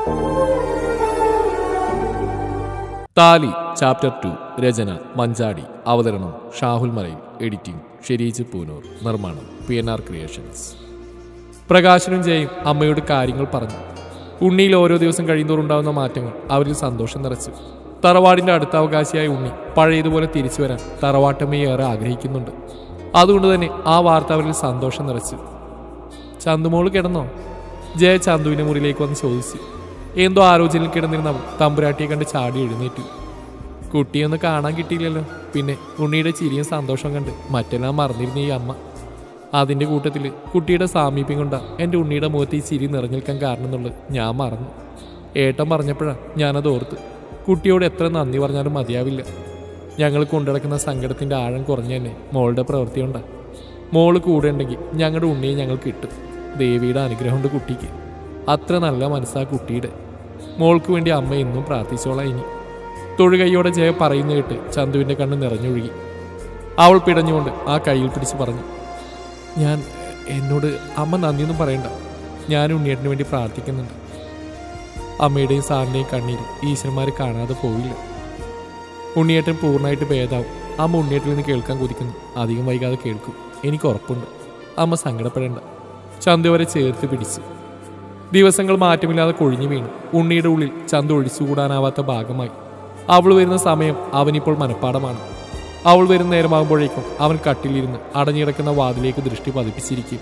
താലി chapter two രചന മഞ്ചാടി അവതരണം ഷാഹുൽ മലയിൽ എഡിറ്റിംഗ് ഷെരീജ് പൂനൂർ നിർമ്മാണം പി എൻ ആർ ക്രിയേഷൻസ് പ്രകാശനും ജയും അമ്മയോട് കാര്യങ്ങൾ പറഞ്ഞു ഉണ്ണിയിൽ ഓരോ ദിവസം കഴിയുന്തോറും ഉണ്ടാകുന്ന മാറ്റങ്ങൾ അവരിൽ സന്തോഷം നിറച്ചു തറവാടിന്റെ അടുത്ത അവകാശിയായ ഉണ്ണി പഴയതുപോലെ തിരിച്ചു വരാൻ തറവാട്ടമ്മയെ ഏറെ ആഗ്രഹിക്കുന്നുണ്ട് അതുകൊണ്ട് തന്നെ ആ വാർത്ത അവരിൽ സന്തോഷം നിറച്ചു ചന്തുമോള് കിടന്നോ ജയ ചന്തുവിന്റെ മുറിയിലേക്ക് വന്ന് ചോദിച്ചു എന്തോ ആലോചനയിൽ കിടന്നിരുന്ന അവൾ തമ്പുരാട്ടിയെ കണ്ട് ചാടി എഴുന്നേറ്റു കുട്ടിയൊന്ന് കാണാൻ കിട്ടിയില്ലല്ലോ പിന്നെ ഉണ്ണിയുടെ ചിരിയും സന്തോഷം കണ്ട് മറ്റെല്ലാം മറന്നിരുന്ന ഈ അമ്മ അതിന്റെ കൂട്ടത്തിൽ കുട്ടിയുടെ സാമീപ്യം കൊണ്ടാ എൻ്റെ ഉണ്ണിയുടെ മുഖത്ത് ഈ ചിരി നിറഞ്ഞിൽക്കാൻ കാരണം എന്നുള്ളത് ഞാൻ മറന്നു ഏട്ടൻ പറഞ്ഞപ്പോഴാണ് ഞാനത് ഓർത്ത് കുട്ടിയോട് എത്ര നന്ദി പറഞ്ഞാലും മതിയാവില്ല ഞങ്ങൾ കൊണ്ടുനടക്കുന്ന സങ്കടത്തിന്റെ ആഴം കുറഞ്ഞു തന്നെ മോളുടെ പ്രവൃത്തി കൊണ്ടാ മോള് കൂടെ ഉണ്ടെങ്കിൽ ഞങ്ങളുടെ ഉണ്ണിയെ ഞങ്ങൾ കിട്ടും ദേവിയുടെ അനുഗ്രഹമുണ്ട് കുട്ടിക്ക് അത്ര നല്ല മനസ്സാ കുട്ടിയുടെ മോൾക്ക് വേണ്ടി അമ്മ എന്നും പ്രാർത്ഥിച്ചോളാം ഇനി തൊഴുകൈയോടെ ജയ പറയുന്ന കേട്ട് ചന്തുവിന്റെ കണ്ണ് നിറഞ്ഞൊഴുകി അവൾ പിടഞ്ഞുകൊണ്ട് ആ കയ്യിൽ പിടിച്ച് പറഞ്ഞു ഞാൻ എന്നോട് അമ്മ നന്ദിയൊന്നും പറയണ്ട ഞാൻ ഉണ്ണിയേട്ടന് വേണ്ടി പ്രാർത്ഥിക്കുന്നുണ്ട് അമ്മയുടെയും സാറിൻ്റെയും കണ്ണീര് ഈശ്വരന്മാർ കാണാതെ പോവില്ല ഉണ്ണിയേട്ടൻ പൂർണ്ണമായിട്ട് ഭേദാവും അമ്മ ഉണ്ണിയേട്ടിൽ നിന്ന് കേൾക്കാൻ കൊതിക്കുന്നു അധികം വൈകാതെ കേൾക്കും എനിക്ക് ഉറപ്പുണ്ട് അമ്മ സങ്കടപ്പെടേണ്ട ചന്തു വരെ ചേർത്ത് പിടിച്ചു ദിവസങ്ങൾ മാറ്റമില്ലാതെ കൊഴിഞ്ഞു വീണു ഉണ്ണിയുടെ ഉള്ളിൽ ചന്തു ഒഴിച്ചുകൂടാനാവാത്ത ഭാഗമായി അവൾ വരുന്ന സമയം അവനിപ്പോൾ മനഃപ്പാടമാണ് അവൾ വരുന്ന നേരമാകുമ്പോഴേക്കും അവൻ കട്ടിലിരുന്ന് അടഞ്ഞിടക്കുന്ന വാതിലേക്ക് ദൃഷ്ടി പതിപ്പിച്ചിരിക്കും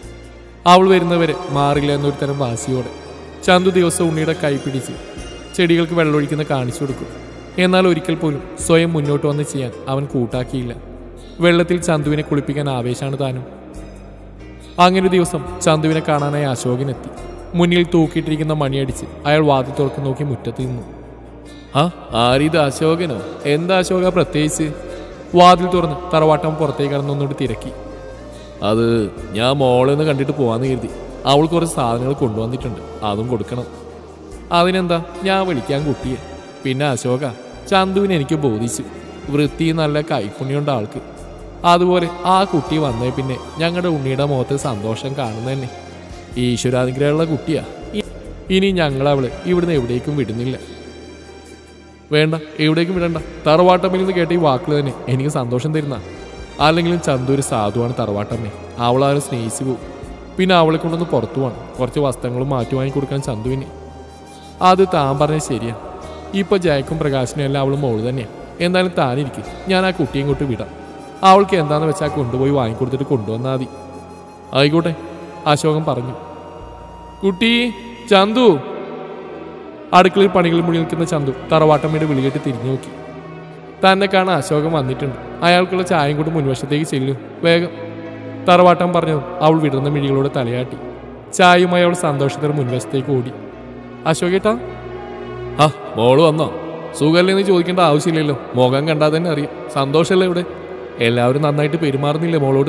അവൾ വരുന്നവരെ മാറില്ല എന്നൊരു തരം വാശിയോടെ ചന്തു ദിവസം ഉണ്ണിയുടെ കൈ പിടിച്ച് ചെടികൾക്ക് വെള്ളമൊഴിക്കുന്ന കാണിച്ചു കൊടുക്കും എന്നാൽ ഒരിക്കൽ പോലും സ്വയം മുന്നോട്ട് വന്ന് ചെയ്യാൻ അവൻ കൂട്ടാക്കിയില്ല വെള്ളത്തിൽ ചന്തുവിനെ കുളിപ്പിക്കാൻ ആവേശാണ് താനും അങ്ങനെ ഒരു ദിവസം ചന്തുവിനെ കാണാനായി അശോകനെത്തി മുന്നിൽ തൂക്കിയിട്ടിരിക്കുന്ന മണിയടിച്ച് അയാൾ വാതിൽ തുറക്ക് നോക്കി മുറ്റത്ത് നിന്നു ആ ആരിത് അശോകനോ എന്താ അശോക പ്രത്യേകിച്ച് വാതിൽ തുറന്ന് തറവാട്ടം പുറത്തേക്ക് കടന്നൊന്നുകൂടി തിരക്കി അത് ഞാൻ മോളെന്ന് കണ്ടിട്ട് പോവാന്ന് കരുതി അവൾ കുറച്ച് സാധനങ്ങൾ കൊണ്ടുവന്നിട്ടുണ്ട് അതും കൊടുക്കണം അതിനെന്താ ഞാൻ വിളിക്കാൻ കുട്ടിയെ പിന്നെ അശോക ചന്തുവിനെ എനിക്ക് ബോധിച്ചു വൃത്തി നല്ല കൈപ്പുണ്യമുണ്ട് ആൾക്ക് അതുപോലെ ആ കുട്ടി വന്നേ പിന്നെ ഞങ്ങളുടെ ഉണ്ണിയുടെ മുഖത്ത് സന്തോഷം കാണുന്ന തന്നെ ഈശ്വരാനുഗ്രഹമുള്ള കുട്ടിയാ ഇ- ഇനി ഞങ്ങൾ അവളെ ഇവിടുന്ന് എവിടേക്കും വിടുന്നില്ല വേണ്ട എവിടേക്കും വിടണ്ട തറവാട്ടമ്മയിൽ നിന്ന് കേട്ട ഈ വാക്കുകൾ തന്നെ എനിക്ക് സന്തോഷം തരുന്ന അല്ലെങ്കിലും ചന്തു ഒരു സാധുവാണ് തറവാട്ടമ്മ അവളാരും സ്നേഹിച്ചു പോകും പിന്നെ അവളെ കൊണ്ടൊന്ന് പുറത്തു പോകണം കുറച്ച് വസ്ത്രങ്ങളും മാറ്റി വാങ്ങി കൊടുക്കാൻ ചന്തുവിന് അത് താൻ പറഞ്ഞത് ശരിയാ ഇപ്പൊ ജയക്കും പ്രകാശനും എല്ലാം അവൾ മോള് തന്നെയാ എന്തായാലും താനിരിക്കും ഞാൻ ആ കുട്ടിയെ ഇങ്ങോട്ട് വിടാം അവൾക്ക് എന്താന്ന് വെച്ചാൽ കൊണ്ടുപോയി വാങ്ങിക്കൊടുത്തിട്ട് കൊണ്ടുവന്നാൽ മതി ആയിക്കോട്ടെ അശോകൻ പറഞ്ഞു കുട്ടി ചന്തു അടുക്കളയിൽ പണികൾ മുഴി നിൽക്കുന്ന ചന്തു തറവാട്ടമ്മയുടെ വിളികെട്ട് തിരിഞ്ഞു നോക്കി തന്നെ കാണാൻ അശോകൻ വന്നിട്ടുണ്ട് അയാൾക്കുള്ള ചായയും കൂടി മുൻവശത്തേക്ക് ചെല്ലു വേഗം തറവാട്ടം പറഞ്ഞതും അവൾ വിടർന്ന മിഴികളോട് തലയാട്ടി ചായയുമായി അവൾ സന്തോഷത്തോടെ മുൻവശത്തേക്ക് ഓടി അശോകേട്ടാ ആ മോള് വന്നോ സുഖമല്ലെന്ന് ചോദിക്കേണ്ട ആവശ്യമില്ലല്ലോ മുഖം കണ്ടാൽ തന്നെ അറിയാം സന്തോഷമല്ലേ ഇവിടെ എല്ലാവരും നന്നായിട്ട് പെരുമാറുന്നില്ലേ മോളോട്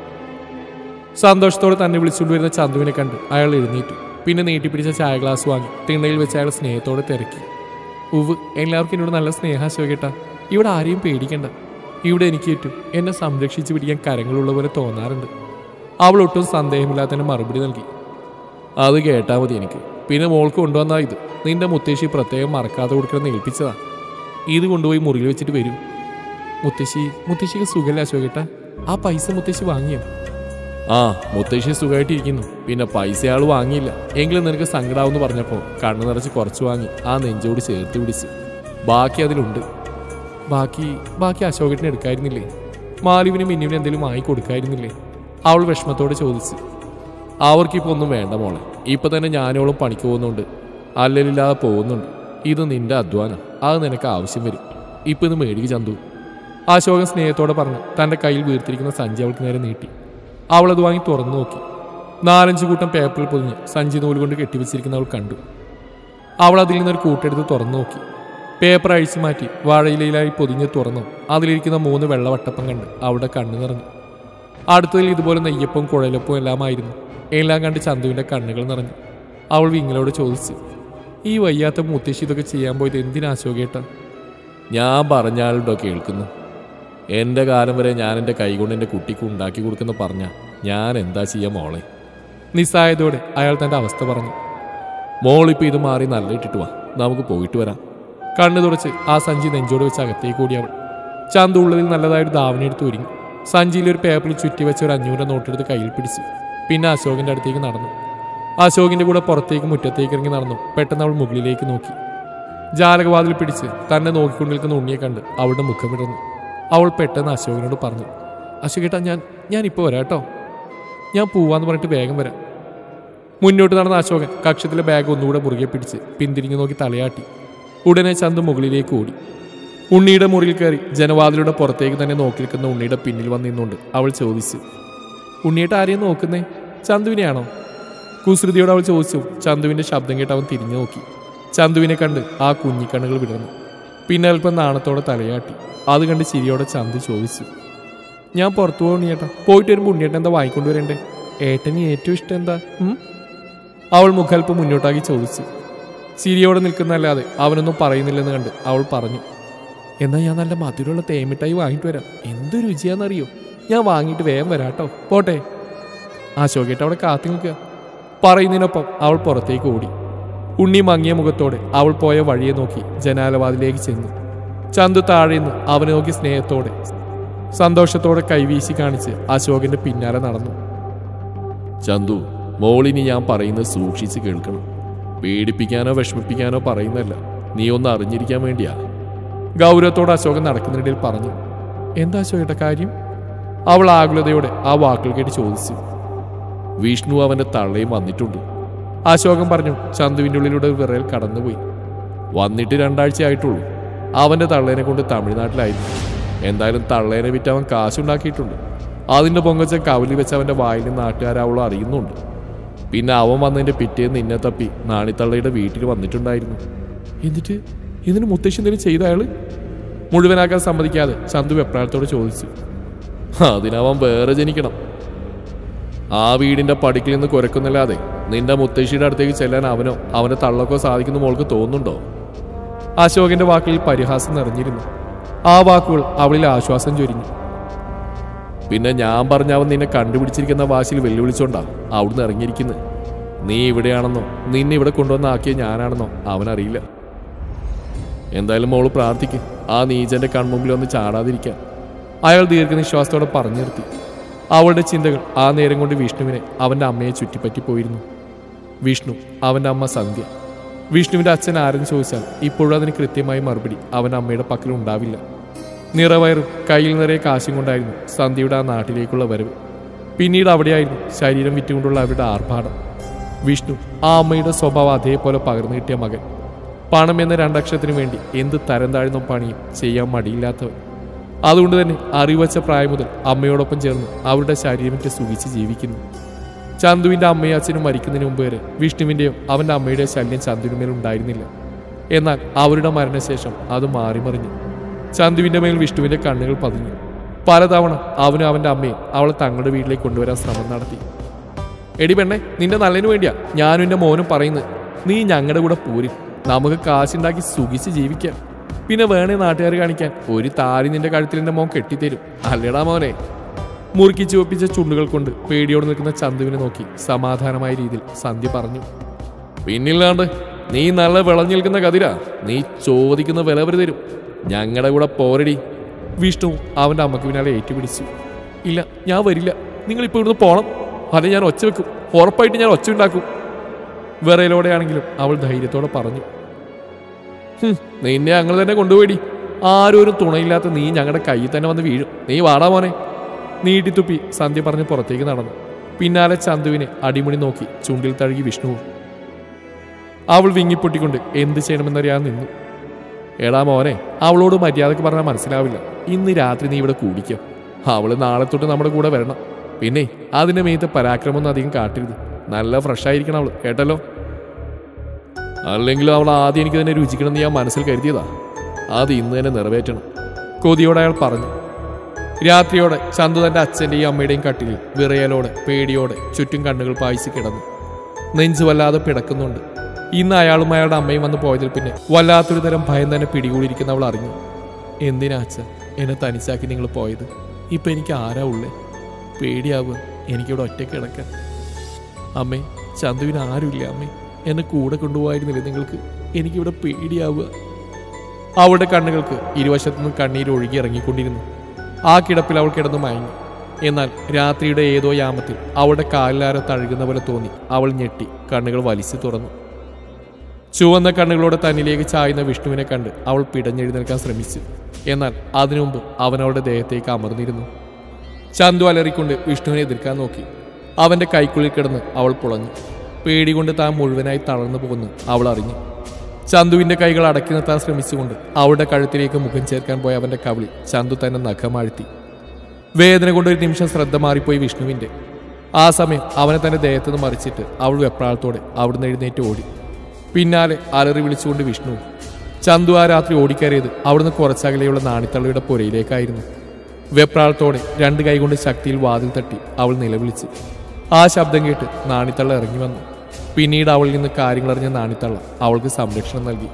സന്തോഷത്തോടെ തന്നെ വിളിച്ചുകൊണ്ട് വരുന്ന ചന്തുവിനെ കണ്ട് അയാൾ എഴുന്നേറ്റു പിന്നെ നീട്ടിപ്പിടിച്ച ചായ ഗ്ലാസ് വാങ്ങി തിണ്ണയിൽ വെച്ച് അയാൾ സ്നേഹത്തോടെ തിരക്കി ഉവ് എല്ലാവർക്കും എന്നോട് നല്ല സ്നേഹ അശോകേട്ടാ ഇവിടെ ആരെയും പേടിക്കണ്ട ഇവിടെ എനിക്ക് പറ്റും എന്നെ സംരക്ഷിച്ച് പിടിക്കാൻ കരങ്ങളുള്ള പോലെ തോന്നാറുണ്ട് അവൾ ഒട്ടും സന്ദേഹമില്ലാത്തതിന് മറുപടി നൽകി അത് കേട്ടാ മതി എനിക്ക് പിന്നെ മോൾക്ക് കൊണ്ടുവന്നാ ഇത് നിന്റെ മുത്തശ്ശി പ്രത്യേകം മറക്കാതെ കൊടുക്കണമെന്ന് ഏൽപ്പിച്ചതാ ഇത് കൊണ്ടുപോയി മുറിയിൽ വെച്ചിട്ട് വരൂ മുത്തശ്ശി മുത്തശ്ശിക്ക് സുഖല്ല അശോകേട്ടാ ആ പൈസ മുത്തശ്ശി വാങ്ങിയോ ആ മുത്തശ്ശി സുഖമായിട്ടിരിക്കുന്നു പിന്നെ പൈസ ആൾ വാങ്ങിയില്ല എങ്കിലും നിനക്ക് സങ്കടാവെന്ന് പറഞ്ഞപ്പോൾ കണ്ണു നിറച്ച് കുറച്ച് വാങ്ങി ആ നെഞ്ചോട് ചേർത്ത് പിടിച്ച് ബാക്കി അതിലുണ്ട് ബാക്കി ബാക്കി അശോകട്ടിന് എടുക്കായിരുന്നില്ലേ മാലുവിനും മിന്നുവിനും എന്തെങ്കിലും വാങ്ങി കൊടുക്കായിരുന്നില്ലേ അവൾ വിഷമത്തോടെ ചോദിച്ചു അവർക്കിപ്പോൾ ഒന്നും വേണ്ട മോളെ ഇപ്പൊ തന്നെ ഞാനോളും പണിക്ക് പോകുന്നുണ്ട് അല്ലലില്ലാതെ പോകുന്നുണ്ട് ഇത് നിന്റെ അധ്വാനം അത് നിനക്ക് ആവശ്യം വരും ഇപ്പൊ ഇത് മേടിക്ക് ചന്തു അശോകൻ സ്നേഹത്തോടെ പറഞ്ഞു തന്റെ കയ്യിൽ വീർത്തിരിക്കുന്ന സഞ്ചി അവൾക്ക് നേരെ നീട്ടി അവൾ അത് വാങ്ങി തുറന്നു നോക്കി നാലഞ്ച് കൂട്ടം പേപ്പറിൽ പൊതിഞ്ഞ് സഞ്ചി നൂല് കൊണ്ട് കെട്ടിവെച്ചിരിക്കുന്ന അവൾ കണ്ടു അവൾ അതിൽ നിന്നൊരു കൂട്ടെടുത്ത് തുറന്നു നോക്കി പേപ്പർ അഴിച്ചു മാറ്റി വാഴയിലയിലായി പൊതിഞ്ഞ് തുറന്നു അതിലിരിക്കുന്ന മൂന്ന് വെള്ളവട്ടപ്പം കണ്ട് അവിടെ കണ്ണു നിറഞ്ഞു അടുത്തതിൽ ഇതുപോലെ നെയ്യപ്പവും കുഴലപ്പവും എല്ലാമായിരുന്നു എല്ലാം കണ്ട് ചന്തുവിന്റെ കണ്ണുകൾ നിറഞ്ഞു അവൾ വിങ്ങളോട് ചോദിച്ചു ഈ വയ്യാത്ത മുത്തശ്ശി ഇതൊക്കെ ചെയ്യാൻ പോയത് എന്തിനാ അശോകേട്ട ഞാൻ പറഞ്ഞാലുണ്ടോ കേൾക്കുന്നു എൻ്റെ കാലം വരെ ഞാൻ എൻ്റെ കൈകൊണ്ട് എൻ്റെ കുട്ടിക്ക് ഉണ്ടാക്കി കൊടുക്കുന്ന പറഞ്ഞ ഞാൻ എന്താ ചെയ്യാ മോളെ നിസ്സായതോടെ അയാൾ തൻ്റെ അവസ്ഥ പറഞ്ഞു മോളിപ്പോൾ ഇത് മാറി നല്ല ഇട്ടിട്ട് വാ നമുക്ക് പോയിട്ട് വരാം കണ്ണു തുടച്ച് ആ സഞ്ചി നെഞ്ചോട് വെച്ച് അകത്തേക്ക് കൂടി അവൾ ചന്ത ഉള്ളതിൽ നല്ലതായൊരു ധാവണി എടുത്ത് ഒരുങ്ങി സഞ്ചിയിൽ ഒരു പേപ്പറിൽ ചുറ്റി വെച്ച ഒരു അഞ്ഞൂറ് നോട്ടെടുത്ത് കയ്യിൽ പിടിച്ചു പിന്നെ അശോകിന്റെ അടുത്തേക്ക് നടന്നു അശോകിന്റെ കൂടെ പുറത്തേക്ക് മുറ്റത്തേക്ക് ഇറങ്ങി നടന്നു പെട്ടെന്ന് അവൾ മുകളിലേക്ക് നോക്കി ജാലകവാതിൽ പിടിച്ച് തന്നെ നോക്കിക്കൊണ്ട് നിൽക്കുന്ന ഉണ്ണിയെ കണ്ട് അവളുടെ മുഖം വിടർന്നു അവൾ പെട്ടെന്ന് അശോകിനോട് പറഞ്ഞു അശോകേട്ടാ ഞാൻ ഞാൻ ഇപ്പോൾ വരാം കേട്ടോ ഞാൻ പോവാന്ന് പറഞ്ഞിട്ട് വേഗം വരാം മുന്നോട്ട് നടന്ന അശോകൻ കക്ഷത്തിലെ ബാഗ് ഒന്നുകൂടെ മുറുകെ പിടിച്ച് പിന്തിരിഞ്ഞു നോക്കി തലയാട്ടി ഉടനെ ചന്തു മുകളിലേക്ക് ഓടി ഉണ്ണിയുടെ മുറിയിൽ കയറി ജനവാതിലൂടെ പുറത്തേക്ക് തന്നെ നോക്കി നിൽക്കുന്ന ഉണ്ണിയുടെ പിന്നിൽ വന്ന് നിന്നുകൊണ്ട് അവൾ ചോദിച്ചു ഉണ്ണിയേട്ട് ആരെയും നോക്കുന്നേ ചന്തുവിനെയാണോ കുസൃതിയോട് അവൾ ചോദിച്ചു ചന്തുവിന്റെ ശബ്ദം കേട്ട് അവൻ തിരിഞ്ഞു നോക്കി ചന്തുവിനെ കണ്ട് ആ കുഞ്ഞിക്കണ്ണുകൾ വിടർന്നു പിന്നെ അല്പം നാണത്തോടെ തലയാട്ടി അത് കണ്ട് ചിരിയോടെ ചന്തു ചോദിച്ചു ഞാൻ പുറത്തു പോകും ഉണ്ണിയേട്ടാ പോയിട്ട് വരുമ്പോൾ ഉണ്ണിയേട്ടൻ എന്താ വാങ്ങിക്കൊണ്ടുവരണ്ടേ ഏട്ടന് ഏറ്റവും ഇഷ്ടം എന്താ ഉം? അവൾ മുഖൽപ്പം മുന്നോട്ടാക്കി ചോദിച്ചു ചിരിയോടെ നിൽക്കുന്നല്ലാതെ അവനൊന്നും പറയുന്നില്ലെന്ന് കണ്ട് അവൾ പറഞ്ഞു എന്നാ ഞാൻ നല്ല മധുരമുള്ള തേമിട്ടായി വാങ്ങിട്ട് വരാം എന്ത് രുചിയാണെന്നറിയോ ഞാൻ വാങ്ങിയിട്ട് വേഗം വരാട്ടോ പോട്ടെ അശോകേട്ട അവിടെ കാത്തു നിൽക്കുക പറയുന്നതിനൊപ്പം അവൾ പുറത്തേക്ക് ഓടി ഉണ്ണി മങ്ങിയ മുഖത്തോടെ അവൾ പോയ വഴിയെ നോക്കി ജനാലവാതിലേക്ക് ചെന്നു ചന്തു താഴേന്ന് അവനെ നോക്കി സ്നേഹത്തോടെ സന്തോഷത്തോടെ കൈവീശി കാണിച്ച് അശോകന്റെ പിന്നാലെ നടന്നു ചന്തു മോളിനി ഞാൻ പറയുന്നത് സൂക്ഷിച്ച് കേൾക്കണം പേടിപ്പിക്കാനോ വിഷമിപ്പിക്കാനോ പറയുന്നല്ല നീ ഒന്ന് അറിഞ്ഞിരിക്കാൻ വേണ്ടിയാ ഗൗരവത്തോടെ അശോകൻ നടക്കുന്നതിനിടയിൽ പറഞ്ഞു എന്താ അശോകേട്ട കാര്യം അവൾ ആകുലതയോടെ ആ വാക്കുകൾ കേട്ട് ചോദിച്ചു വിഷ്ണു അവന്റെ തള്ളയും വന്നിട്ടുണ്ട് അശോകൻ പറഞ്ഞു ചന്തുവിൻ്റെ ഉള്ളിലൂടെ ഒരു വിറയൽ കടന്നുപോയി വന്നിട്ട് രണ്ടാഴ്ച ആയിട്ടുള്ളൂ അവന്റെ തള്ളേനെ കൊണ്ട് തമിഴ്നാട്ടിലായിരുന്നു എന്തായാലും തള്ളേനെ വിറ്റ് അവൻ കാശുണ്ടാക്കിയിട്ടുണ്ട് അതിന്റെ പൊങ്കച്ച കവലി വെച്ച് അവന്റെ വായിൽ നിന്ന് നാട്ടുകാരവളും അറിയുന്നുണ്ട് പിന്നെ അവൻ വന്നതിന്റെ പിറ്റേന്ന് നിന്നെ തപ്പി നാണിത്തള്ളയുടെ വീട്ടിൽ വന്നിട്ടുണ്ടായിരുന്നു എന്നിട്ട് ഇതിന് മുത്തശ്ശി എന്തെങ്കിലും ചെയ്ത അയാള് മുഴുവനാക്കാൻ സമ്മതിക്കാതെ ചന്തു വെപ്രാളത്തോട് ചോദിച്ചു അതിനവൻ വേറെ ജനിക്കണം ആ വീടിന്റെ പടിക്കിൽ നിന്ന് കുരക്കുന്നല്ലാതെ നിന്റെ മുത്തശ്ശിയുടെ അടുത്തേക്ക് ചെല്ലാൻ അവനോ അവന്റെ തള്ളക്കോ സാധിക്കുന്ന മോൾക്ക് തോന്നുന്നുണ്ടോ അശോകന്റെ വാക്കുകളിൽ പരിഹാസം നിറഞ്ഞിരുന്നു ആ വാക്കുകൾ അവളിൽ ആശ്വാസം ചൊരിഞ്ഞു പിന്നെ ഞാൻ പറഞ്ഞ അവൻ നിന്നെ കണ്ടുപിടിച്ചിരിക്കുന്ന വാശിയിൽ വെല്ലുവിളിച്ചോണ്ടാ അവിടുന്ന് ഇറങ്ങിയിരിക്കുന്നത് നീ ഇവിടെയാണെന്നോ നിന്നെ ഇവിടെ കൊണ്ടുവന്ന് ആക്കിയ ഞാനാണെന്നോ അവനറിയില്ല എന്തായാലും മോള് പ്രാർത്ഥിക്കും ആ നീചന്റെ കൺമുമ്പിൽ ഒന്ന് ചാടാതിരിക്കാൻ അയാൾ ദീർഘനിശ്വാസത്തോടെ പറഞ്ഞു നിർത്തി അവളുടെ ചിന്തകൾ ആ നേരം കൊണ്ട് വിഷ്ണുവിനെ അവന്റെ അമ്മയെ ചുറ്റിപ്പറ്റി പോയിരുന്നു വിഷ്ണു അവന്റെ അമ്മ സന്ധ്യ വിഷ്ണുവിന്റെ അച്ഛൻ ആരെന്ന് ചോദിച്ചാൽ ഇപ്പോഴും അതിന് കൃത്യമായി മറുപടി അവന്റെ അമ്മയുടെ പക്കൽ ഉണ്ടാവില്ല നിറവയറും കയ്യിൽ നിറയെ കാശും കൊണ്ടായിരുന്നു സന്ധ്യയുടെ ആ നാട്ടിലേക്കുള്ള വരവ് പിന്നീട് അവിടെയായിരുന്നു ശരീരം വിറ്റുകൊണ്ടുള്ള അവരുടെ ആർഭാടം വിഷ്ണു ആ അമ്മയുടെ സ്വഭാവം അതേപോലെ പകർന്നു കിട്ടിയ മകൻ പണം എന്ന രണ്ടക്ഷരത്തിനു വേണ്ടി എന്ത് തരം താഴ്ന്ന പണിയും ചെയ്യാൻ മടിയില്ലാത്തവൻ അതുകൊണ്ട് തന്നെ അറിവച്ച പ്രായം മുതൽ അമ്മയോടൊപ്പം ചേർന്ന് അവരുടെ ശരീരത്തെ സുഖിച്ച് ജീവിക്കുന്നു ചന്തുവിന്റെ അമ്മയും അച്ഛനും മരിക്കുന്നതിന് മുമ്പ് വരെ വിഷ്ണുവിന്റെയോ അവന്റെ അമ്മയുടെയോ ശല്യം ചന്തുവിന്മേൽ ഉണ്ടായിരുന്നില്ല എന്നാൽ അവരുടെ മരണശേഷം അത് മാറിമറിഞ്ഞു ചന്തുവിന്റെ മേൽ വിഷ്ണുവിന്റെ കണ്ണുകൾ പതിഞ്ഞു പലതവണ അവനും അവന്റെ അമ്മയും അവളെ തങ്ങളുടെ വീട്ടിലേക്ക് കൊണ്ടുവരാൻ ശ്രമം നടത്തി എടി പെണ്ണെ നിന്റെ നല്ലതിന് വേണ്ടിയാ ഞാനും എന്റെ മോനും പറയുന്നത് നീ ഞങ്ങളുടെ കൂടെ പോരി നമുക്ക് കാശുണ്ടാക്കി സുഖിച്ച് ജീവിക്കാം പിന്നെ വേണേ നാട്ടുകാർ കാണിക്കാൻ ഒരു താരി നിന്റെ കഴുത്തിൽ എന്റെ മോൻ കെട്ടിത്തരും അല്ലേടാ മോനെ മുറുക്കി ചുവപ്പിച്ച ചുണ്ടുകൾ കൊണ്ട് പേടിയോട് നിൽക്കുന്ന ചന്തുവിനെ നോക്കി സമാധാനമായ രീതിയിൽ സന്ധ്യ പറഞ്ഞു പിന്നില്ലാണ്ട് നീ നല്ല വിളഞ്ഞു നിൽക്കുന്ന കതിരാ നീ ചോദിക്കുന്ന വില അവർ തരും ഞങ്ങളുടെ കൂടെ പോരടി വിഷ്ണു അവന്റെ അമ്മക്ക് പിന്നാലെ ഏറ്റുപിടിച്ചു ഇല്ല ഞാൻ വരില്ല നിങ്ങൾ ഇപ്പോൾ ഇവിടുന്ന് പോണം അല്ലെ ഞാൻ ഒച്ച വെക്കും ഉറപ്പായിട്ട് ഞാൻ ഒച്ച ഉണ്ടാക്കും വിറയിലോടെയാണെങ്കിലും അവൾ ധൈര്യത്തോടെ പറഞ്ഞു "ഹും, നിന്നെ ഞങ്ങൾ തന്നെ കൊണ്ടുപോയിടി ആരും ഒരു തുണയില്ലാത്ത നീ ഞങ്ങളുടെ കയ്യിൽ തന്നെ വന്ന് വീഴും നീ വാടാ മോനെ നീട്ടിത്തുപ്പി സന്ധ്യ പറഞ്ഞ് പുറത്തേക്ക് നടന്നു പിന്നാലെ ചന്തുവിനെ അടിമുടി നോക്കി ചുണ്ടിൽ തഴുകി വിഷ്ണുവും അവൾ വിങ്ങിപ്പൊട്ടിക്കൊണ്ട് എന്ത് ചെയ്യണമെന്നറിയാൻ നിന്നു എടാ മോനെ അവളോട് മര്യാദക്ക് പറഞ്ഞാൽ മനസ്സിലാവില്ല ഇന്ന് രാത്രി നീ ഇവിടെ കൂടിക്കോ അവള് നാളെ തൊട്ട് നമ്മുടെ കൂടെ വരണം പിന്നെ അതിന്റെ മേത്ത് പരാക്രമമൊന്നും അധികം കാട്ടരുത് നല്ല ഫ്രഷ് ആയിരിക്കണം അവള് കേട്ടല്ലോ അല്ലെങ്കിലും അവൾ ആദ്യം എനിക്ക് തന്നെ രുചിക്കണമെന്ന് ഞാൻ മനസ്സിൽ കരുതിയതാ അത് ഇന്ന് തന്നെ നിറവേറ്റണം കൊതിയോടെ അയാൾ പറഞ്ഞു രാത്രിയോടെ ചന്തു തന്റെ അച്ഛന്റെയും അമ്മയുടെയും കട്ടിലിൽ വിറയലോടെ പേടിയോടെ ചുറ്റും കണ്ണുകൾ പായിച്ച് കിടന്നു നെഞ്ചു വല്ലാതെ പിടക്കുന്നുണ്ട് ഇന്ന് അയാളും അയാളുടെ അമ്മയും വന്ന് പോയതിൽ പിന്നെ വല്ലാത്തൊരു തരം ഭയം തന്നെ പിടികൂടിയിരിക്കുന്ന അവൾ അറിഞ്ഞു എന്തിനാ അച്ഛ എന്നെ തനിച്ചാക്കി നിങ്ങൾ പോയത് ഇപ്പൊ എനിക്ക് ആരാ ഉള്ളേ പേടിയാവുക എനിക്കിവിടെ ഒറ്റയ്ക്ക് കിടക്കാൻ അമ്മേ ചന്തുവിന് ആരുമില്ല അമ്മേ എന്നെ കൂടെ കൊണ്ടുപോയിരുന്നില്ലേ നിങ്ങൾക്ക് എനിക്കിവിടെ പേടിയാവുക അവളുടെ കണ്ണുകൾക്ക് ഇരുവശത്തുനിന്നും കണ്ണീര് ഒഴുകി ഇറങ്ങിക്കൊണ്ടിരുന്നു ആ കിടപ്പിൽ അവൾ കിടന്നു മയങ്ങി എന്നാൽ രാത്രിയുടെ ഏതോ യാമത്തിൽ അവളുടെ കാലിലാര തഴുകുന്ന പോലെ തോന്നി അവൾ ഞെട്ടി കണ്ണുകൾ വലിച്ചു തുറന്നു ചുവന്ന കണ്ണുകളോടെ തന്നിലേക്ക് ചായുന്ന വിഷ്ണുവിനെ കണ്ട് അവൾ പിടഞ്ഞെഴുന്നേൽക്കാൻ ശ്രമിച്ചു എന്നാൽ അതിനു മുമ്പ് അവൻ അവളുടെ ദേഹത്തേക്ക് അമർന്നിരുന്നു ചന്തു അലറിക്കൊണ്ട് വിഷ്ണുവിനെ എതിർക്കാൻ നോക്കി അവന്റെ കൈക്കുള്ളിൽ കിടന്ന് അവൾ പുളഞ്ഞു പേടികൊണ്ട് താൻ മുഴുവനായി തളർന്നു പോകുന്നു അവൾ അറിഞ്ഞു ചന്തുവിന്റെ കൈകൾ അടക്കി നിർത്താൻ ശ്രമിച്ചുകൊണ്ട് അവളുടെ കഴുത്തിലേക്ക് മുഖം ചേർക്കാൻ പോയ അവന്റെ കവിളിൽ ചന്തു തന്നെ നഖമാഴ്ത്തി വേദന കൊണ്ട് ഒരു നിമിഷം ശ്രദ്ധ മാറിപ്പോയി വിഷ്ണുവിന്റെ ആ സമയം അവനെ തന്റെ ദേഹത്തുനിന്ന് മറിച്ചിട്ട് അവൾ വെപ്രാളത്തോടെ അവിടുന്ന് എഴുന്നേറ്റ് ഓടി പിന്നാലെ അലറി വിളിച്ചുകൊണ്ട് വിഷ്ണു ചന്തു ആ രാത്രി ഓടിക്കയറിയത് അവിടുന്ന് കുറച്ചകലെയുള്ള നാണിത്തള്ളയുടെ പുരയിലേക്കായിരുന്നു വെപ്രാളത്തോടെ രണ്ട് കൈകൊണ്ട് ശക്തിയിൽ വാതിൽ തട്ടി അവൾ നിലവിളിച്ചു ആ ശബ്ദം കേട്ട് നാണിത്തള്ള ഇറങ്ങി വന്നു പിന്നീട് അവളിൽ നിന്ന് കാര്യങ്ങൾ അറിഞ്ഞ നാണിത്തള്ള അവൾക്ക് സംരക്ഷണം നൽകി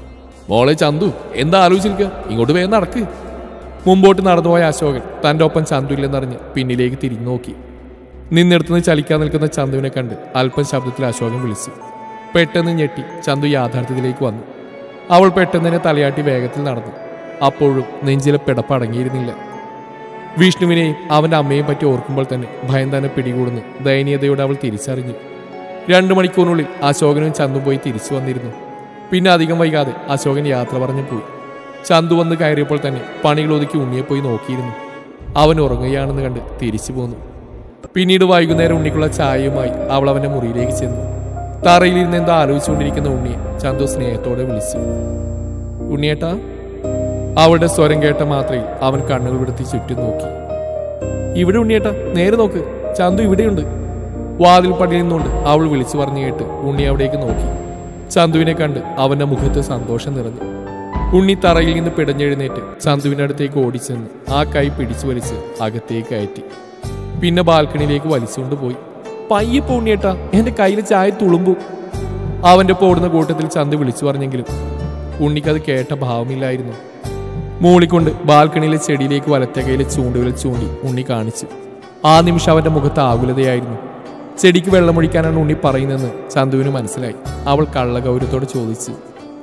മോളെ ചന്തു എന്താ ആലോചിച്ചിരിക്കുക ഇങ്ങോട്ട് വേഗം നടക്ക് മുമ്പോട്ട് നടന്നുപോയ അശോകൻ തൻ്റെ ഒപ്പം ചന്തു ഇല്ലെന്നറിഞ്ഞ് പിന്നിലേക്ക് തിരിഞ്ഞു നോക്കി നിന്നിടത്തുനിന്ന് ചലിക്കാൻ നിൽക്കുന്ന ചന്തുവിനെ കണ്ട് അല്പം ശബ്ദത്തിൽ അശോകൻ വിളിച്ചു പെട്ടെന്ന് ഞെട്ടി ചന്തു യാഥാർത്ഥ്യത്തിലേക്ക് വന്നു അവൾ പെട്ടെന്ന് തന്നെ തലയാട്ടി വേഗത്തിൽ നടന്നു അപ്പോഴും നെഞ്ചിലെ പിടപ്പടങ്ങിയിരുന്നില്ല വിഷ്ണുവിനെയും അവന്റെ അമ്മയെയും പറ്റി ഓർക്കുമ്പോൾ തന്നെ ഭയം തന്നെ പിടികൂടുന്നു ദയനീയതയോടെ അവൾ തിരിച്ചറിഞ്ഞു രണ്ടു മണിക്കൂറിനുള്ളിൽ അശോകനും ചന്തു പോയി തിരിച്ചു വന്നിരുന്നു പിന്നെ അധികം വൈകാതെ അശോകൻ യാത്ര പറഞ്ഞു പോയി ചന്തു വന്ന് കയറിയപ്പോൾ തന്നെ പണികൾ ഒതുക്കി ഉണ്ണിയെ പോയി നോക്കിയിരുന്നു അവൻ ഉറങ്ങുകയാണെന്ന് കണ്ട് തിരിച്ചു പോന്നു പിന്നീട് വൈകുന്നേരം ഉണ്ണിക്കുള്ള ചായയുമായി അവൾ അവന്റെ മുറിയിലേക്ക് ചെന്നു തറയിലിരുന്ന് എന്താ ആലോചിച്ചുകൊണ്ടിരിക്കുന്ന ഉണ്ണിയെ ചന്തു സ്നേഹത്തോടെ വിളിച്ചു ഉണ്ണിയേട്ടാ അവളുടെ സ്വരം കേട്ട മാത്രയിൽ അവൻ കണ്ണുകൾ വിടുത്തി ചുറ്റും നോക്കി ഇവിടെ ഉണ്ണിയേട്ടാ നേരെ നോക്ക് ചന്തു ഇവിടെയുണ്ട് വാതിൽ പടിയിൽ നിന്നുകൊണ്ട് അവൾ വിളിച്ചു പറഞ്ഞു കേട്ട് ഉണ്ണി അവിടേക്ക് നോക്കി ചന്തുവിനെ കണ്ട് അവന്റെ മുഖത്ത് സന്തോഷം നിറഞ്ഞു ഉണ്ണി തറയിൽ നിന്ന് പിടഞ്ഞെഴുന്നേറ്റ് ചന്തുവിന്റെ അടുത്തേക്ക് ഓടിച്ചെന്ന് ആ കൈ പിടിച്ചു വലിച്ച് അകത്തേക്ക് കയറ്റി പിന്നെ ബാൽക്കണിയിലേക്ക് വലിച്ചുകൊണ്ട് പോയി പയ്യപ്പോ ഉണ്ണിയേട്ടാ എന്റെ കയ്യിൽ ചായ തുളുമ്പു അവന്റെ പോടുന്ന കൂട്ടത്തിൽ ചന്തു വിളിച്ചു പറഞ്ഞെങ്കിലും ഉണ്ണിക്കത് കേട്ട ഭാവമില്ലായിരുന്നു മൂളിക്കൊണ്ട് ബാൽക്കണിയിലെ ചെടിയിലേക്ക് വലത്തെ കൈയിലെ ചൂണ്ടുവിരൽ ചൂണ്ടി ഉണ്ണി കാണിച്ചു ആ നിമിഷം അവന്റെ മുഖത്ത് ആകുലതയായിരുന്നു ചെടിക്ക് വെള്ളമൊഴിക്കാനാണ് ഉണ്ണി പറയുന്നതെന്ന് ചന്തുവിന് മനസ്സിലായി അവൾ കള്ളഗൗരവത്തോട് ചോദിച്ചു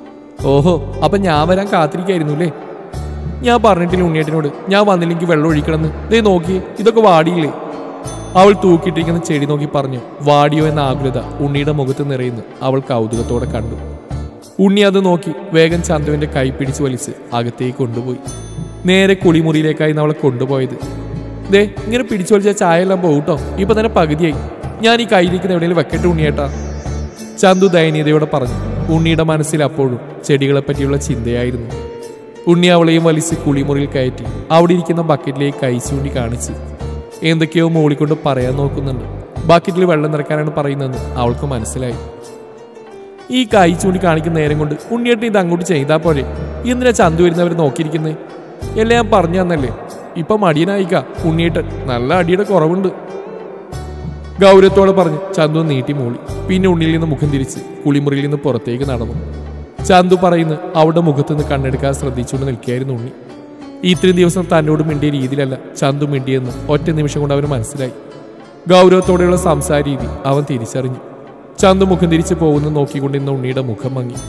ഓഹോ അപ്പൊ ഞാൻ വരാൻ കാത്തിരിക്കായിരുന്നു അല്ലേ ഞാൻ പറഞ്ഞിട്ടില്ല ഉണ്ണിയേട്ടനോട് ഞാൻ വന്നില്ലെങ്കിൽ വെള്ളം ഒഴിക്കണമെന്ന് ദേ നോക്കിയേ ഇതൊക്കെ വാടിയില്ലേ അവൾ തൂക്കിയിട്ടിരിക്കുന്ന ചെടി നോക്കി പറഞ്ഞു വാടിയോ എന്ന ആകുലത ഉണ്ണിയുടെ മുഖത്ത് നിറയുന്നു അവൾ കൗതുകത്തോടെ കണ്ടു ഉണ്ണി അത് നോക്കി വേഗം ചന്തുവിന്റെ കൈ പിടിച്ച് വലിച്ച് അകത്തേക്ക് കൊണ്ടുപോയി നേരെ കുളിമുറിയിലേക്കായിരുന്നു അവളെ കൊണ്ടുപോയത് ദേ ഇങ്ങനെ പിടിച്ചു വലിച്ച ചായ എല്ലാം പോകട്ടോ ഇപ്പൊ തന്നെ പകുതിയായി ഞാൻ ഈ കയ്യിലിരിക്കുന്ന എവിടെയെങ്കിലും വെക്കട്ടെ ഉണ്ണിയേട്ടാ ചന്തു ദയനീയതയോടെ പറഞ്ഞു ഉണ്ണിയുടെ മനസ്സിൽ അപ്പോഴും ചെടികളെ പറ്റിയുള്ള ചിന്തയായിരുന്നു ഉണ്ണി അവളെയും വലിച്ച് കുളിമുറിയിൽ കയറ്റി അവിടെ ഇരിക്കുന്ന ബക്കറ്റിലേക്ക് കൈ ചൂണ്ടി കാണിച്ചു എന്തൊക്കെയോ മൂളിക്കൊണ്ട് പറയാൻ നോക്കുന്നുണ്ട് ബക്കറ്റിൽ വെള്ളം നിറക്കാനാണ് പറയുന്നതെന്ന് അവൾക്ക് മനസ്സിലായി ഈ കൈ ചൂണ്ടി കാണിക്കുന്ന നേരം കൊണ്ട് ഉണ്ണിയേട്ടൻ ഇത് അങ്ങോട്ട് ചെയ്താൽ പോരെ എന്തിനാ ചന്തു വരുന്നവർ നോക്കിയിരിക്കുന്നത് എല്ലാം ഞാൻ പറഞ്ഞു തന്നല്ലേ ഇപ്പൊ മടിയനായിക്ക ഉണ്ണിയേട്ടൻ നല്ല അടിയുടെ കുറവുണ്ട് ഗൗരവത്തോടെ പറഞ്ഞ് ചന്തു നീട്ടി മൂളി പിന്നെ ഉണ്ണിയിൽ നിന്ന് മുഖം തിരിച്ച് കുളിമുറിയിൽ നിന്ന് പുറത്തേക്ക് നടന്നു ചന്തു പറയുന്നു അവളുടെ മുഖത്ത് നിന്ന് കണ്ണെടുക്കാൻ ശ്രദ്ധിച്ചുകൊണ്ട് നിൽക്കുകയായിരുന്നു ഉണ്ണി ഇത്രയും ദിവസം തന്നോട് മിണ്ടിയ രീതിയിലല്ല ചന്തു മിണ്ടിയെന്ന് ഒറ്റ നിമിഷം കൊണ്ട് അവന് മനസ്സിലായി ഗൗരവത്തോടെയുള്ള സംസാര രീതി അവൻ തിരിച്ചറിഞ്ഞു ചന്തു മുഖം തിരിച്ച് പോകുന്നു നോക്കിക്കൊണ്ടിരുന്ന ഉണ്ണിയുടെ മുഖം മങ്ങി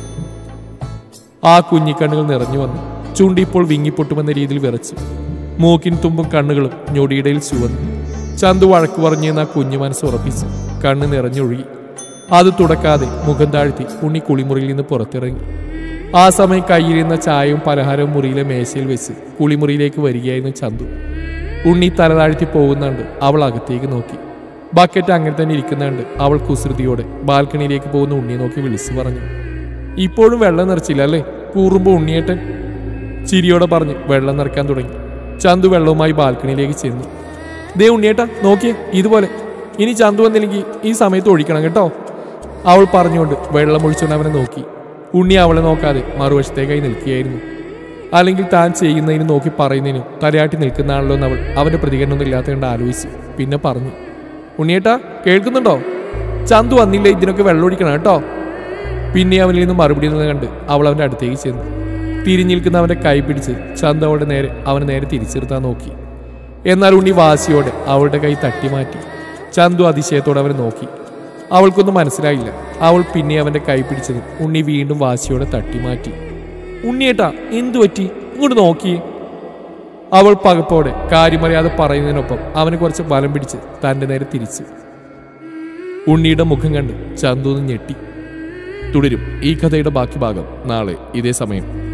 ആ കുഞ്ഞിക്കണ്ണുകൾ നിറഞ്ഞു വന്നു ചുണ്ടി ഇപ്പോൾ വിങ്ങിപ്പൊട്ടുമെന്ന രീതിയിൽ വിറച്ചു മൂക്കിൻ തുമ്പും കണ്ണുകളും ഞൊടിയിടയിൽ ചുവന്നു ചന്തു വഴക്ക് പറഞ്ഞെന്ന് ആ കുഞ്ഞു മനസ്സ് ഉറപ്പിച്ചു കണ്ണ് നിറഞ്ഞൊഴുകി അത് തുടക്കാതെ മുഖം താഴ്ത്തി ഉണ്ണി കുളിമുറിയിൽ നിന്ന് പുറത്തിറങ്ങി ആ സമയം കയ്യിലിരുന്ന ചായയും പലഹാരവും മുറിയിലെ മേശയിൽ വെച്ച് കുളിമുറിയിലേക്ക് വരികയായിരുന്നു ചന്തു ഉണ്ണി തല താഴ്ത്തി പോകുന്നുണ്ട് അവൾ അകത്തേക്ക് നോക്കി ബക്കറ്റ് അങ്ങനെ തന്നെ ഇരിക്കുന്നുണ്ട് അവൾ കുസൃതിയോടെ ബാൽക്കണിയിലേക്ക് പോകുന്ന ഉണ്ണിയെ നോക്കി വിളിച്ചു പറഞ്ഞു ഇപ്പോഴും വെള്ളം നിറച്ചില്ല അല്ലേ കൂറുമ്പോ ഉണ്ണിയേട്ടൻ ചിരിയോടെ പറഞ്ഞ് വെള്ളം നിറക്കാൻ തുടങ്ങി ചന്തു വെള്ളവുമായി ബാൽക്കണിയിലേക്ക് ചെന്നു ദേ ഉണ്ണിയേട്ടാ നോക്കിയേ ഇതുപോലെ ഇനി ചന്തു വന്നില്ലെങ്കിൽ ഈ സമയത്ത് ഒഴിക്കണം കേട്ടോ അവൾ പറഞ്ഞുകൊണ്ട് വെള്ളം ഒഴിച്ചുകൊണ്ട് അവനെ നോക്കി ഉണ്ണി അവളെ നോക്കാതെ മറുവശത്തേക്കായി നിൽക്കുകയായിരുന്നു അല്ലെങ്കിൽ താൻ ചെയ്യുന്നതിന് നോക്കി പറയുന്നതിനും തലയാട്ടി നിൽക്കുന്നതാണല്ലോ എന്ന് അവൾ അവന്റെ പ്രതികരണമൊന്നും ഇല്ലാത്തതുകൊണ്ട് ആലോചിച്ചു പിന്നെ പറഞ്ഞു ഉണ്ണിയേട്ടാ കേൾക്കുന്നുണ്ടോ ചന്തു വന്നില്ല ഇതിനൊക്കെ വെള്ളം ഒഴിക്കണം കേട്ടോ പിന്നെ അവനിൽ നിന്ന് മറുപടി നിന്ന് കണ്ട് അവൾ അവന്റെ അടുത്തേക്ക് ചെന്നു തിരിഞ്ഞു നിൽക്കുന്ന അവന്റെ കൈ പിടിച്ച് ചന്തു അവളുടെ നേരെ അവനെ നേരെ തിരിച്ചെടുത്താൻ നോക്കി എന്നാൽ ഉണ്ണി വാശിയോടെ അവളുടെ കൈ തട്ടി മാറ്റി ചന്തു അതിശയത്തോടെ അവനെ നോക്കി അവൾക്കൊന്നും മനസ്സിലായില്ല അവൾ പിന്നെ അവന്റെ കൈ പിടിച്ചതും ഉണ്ണി വീണ്ടും വാശിയോടെ തട്ടിമാറ്റി ഉണ്ണിയേട്ടാ എന്തു പറ്റി ഇങ്ങോട്ട് നോക്കിയേ അവൾ പകപ്പോടെ കാര്യമറിയാതെ പറയുന്നതിനൊപ്പം അവന് കുറച്ച് ബലം പിടിച്ച് തന്റെ നേരെ തിരിച്ചു ഉണ്ണിയുടെ മുഖം കണ്ട് ചന്തുന്ന് ഞെട്ടി തുടരും ഈ കഥയുടെ ബാക്കി ഭാഗം നാളെ ഇതേ സമയം